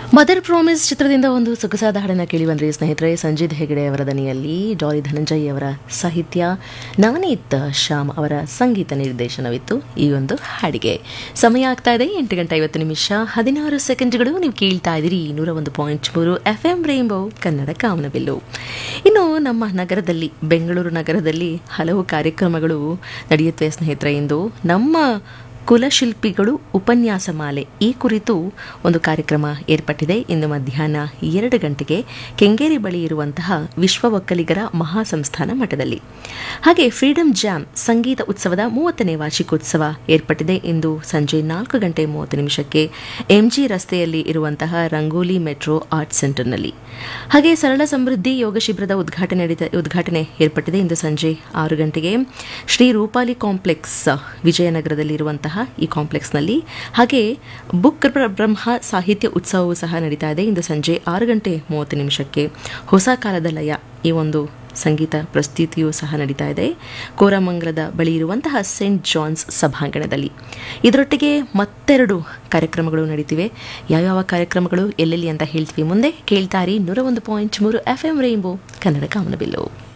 mother promise ಚಿತ್ರದಿಂದ ಒಂದು ಸೊಗಸಾದ ಹಾಡನ್ನು ಕೇಳಿ ಬಂದ್ರಿ ಸ್ನೇಹಿತರೆ ಸಂಜಿತ್ ಹೆಗಡೆ ಅವರ ದನಿಯಲ್ಲಿ ಡಾಲಿ ಧನಂಜಯ್ ಅವರ ಸಾಹಿತ್ಯ ನವನೀತ್ ಶ್ಯಾಮ್ ಅವರ ಸಂಗೀತ ನಿರ್ದೇಶನವಿತ್ತು ಈ ಒಂದು ಹಾಡಿಗೆ ಸಮಯ ಆಗ್ತಾ ಇದೆ ಎಂಟು ಗಂಟೆ ಐವತ್ತು ನಿಮಿಷ ಹದಿನಾರು ಸೆಕೆಂಡ್ಗಳು ನೀವು ಕೇಳ್ತಾ ಇದ್ದೀರಿ ನೂರ ಒಂದು ಪಾಯಿಂಟ್ ಮೂರು ಎಫ್ ಎಂ ರೇಂಬೋ ಕನ್ನಡ ಕಾಮನಬಿಲ್ಲು ಇನ್ನು ನಮ್ಮ ನಗರದಲ್ಲಿ ಬೆಂಗಳೂರು ನಗರದಲ್ಲಿ ಹಲವು ಕಾರ್ಯಕ್ರಮಗಳು ನಡೆಯುತ್ತವೆ ಸ್ನೇಹಿತರೆ ಇಂದು ನಮ್ಮ ಕುಲಶಿಲ್ಪಿಗಳು ಉಪನ್ಯಾಸ ಮಾಲೆ ಈ ಕುರಿತು ಒಂದು ಕಾರ್ಯಕ್ರಮ ಏರ್ಪಟ್ಟಿದೆ ಇಂದು ಮಧ್ಯಾಹ್ನ ಎರಡು ಗಂಟೆಗೆ ಕೆಂಗೇರಿ ಬಳಿ ಇರುವಂತಹ ವಿಶ್ವ ಒಕ್ಕಲಿಗರ ಮಹಾಸಂಸ್ಥಾನ ಮಠದಲ್ಲಿ ಹಾಗೆ ಫ್ರೀಡಮ್ ಜಾಮ್ ಸಂಗೀತ ಉತ್ಸವದ ಮೂವತ್ತನೇ ವಾರ್ಷಿಕೋತ್ಸವ ಏರ್ಪಟ್ಟಿದೆ ಇಂದು ಸಂಜೆ ನಾಲ್ಕು ಗಂಟೆ ಮೂವತ್ತು ನಿಮಿಷಕ್ಕೆ ಎಂಜಿ ರಸ್ತೆಯಲ್ಲಿ ಇರುವಂತಹ ರಂಗೋಲಿ ಮೆಟ್ರೋ ಆರ್ಟ್ ಸೆಂಟರ್ನಲ್ಲಿ ಹಾಗೆ ಸರಳ ಸಮೃದ್ಧಿ ಯೋಗ ಶಿಬಿರದ ಉದ್ಘಾಟನೆ ನಡೀತ ಉದ್ಘಾಟನೆ ಏರ್ಪಟ್ಟಿದೆ ಇಂದು ಸಂಜೆ ಆರು ಗಂಟೆಗೆ ಶ್ರೀ ರೂಪಾಲಿ ಕಾಂಪ್ಲೆಕ್ಸ್ ವಿಜಯನಗರದಲ್ಲಿ ಇರುವಂತಹ ಈ ಕಾಂಪ್ಲೆಕ್ಸ್ನಲ್ಲಿ ಹಾಗೆ ಬುಕ್ ಬ್ರಹ್ಮ ಸಾಹಿತ್ಯ ಉತ್ಸವವೂ ಸಹ ನಡೀತಾ ಇದೆ ಇಂದು ಸಂಜೆ ಆರು ಗಂಟೆ ಮೂವತ್ತು ನಿಮಿಷಕ್ಕೆ ಹೊಸ ಕಾಲದ ಲಯ ಈ ಒಂದು ಸಂಗೀತ ಪ್ರಸ್ತುತಿಯೂ ಸಹ ನಡೀತಾ ಇದೆ ಕೋರಮಂಗಲದ ಬಳಿ ಇರುವಂತಹ ಸೆಂಟ್ ಜಾನ್ಸ್ ಸಭಾಂಗಣದಲ್ಲಿ ಇದರೊಟ್ಟಿಗೆ ಮತ್ತೆರಡು ಕಾರ್ಯಕ್ರಮಗಳು ನಡೀತಿವೆ ಯಾವ್ಯಾವ ಕಾರ್ಯಕ್ರಮಗಳು ಎಲ್ಲೆಲ್ಲಿ ಅಂತ ಹೇಳ್ತೀವಿ ಮುಂದೆ ಕೇಳ್ತಾರಿ ನೂರ ಒಂದು ಪಾಯಿಂಟ್ ಮೂರು ಎಫ್ ಎಂ ರೈಂಬೋ ಕನ್ನಡ ಕಾಮನಬಿಲ್ಲು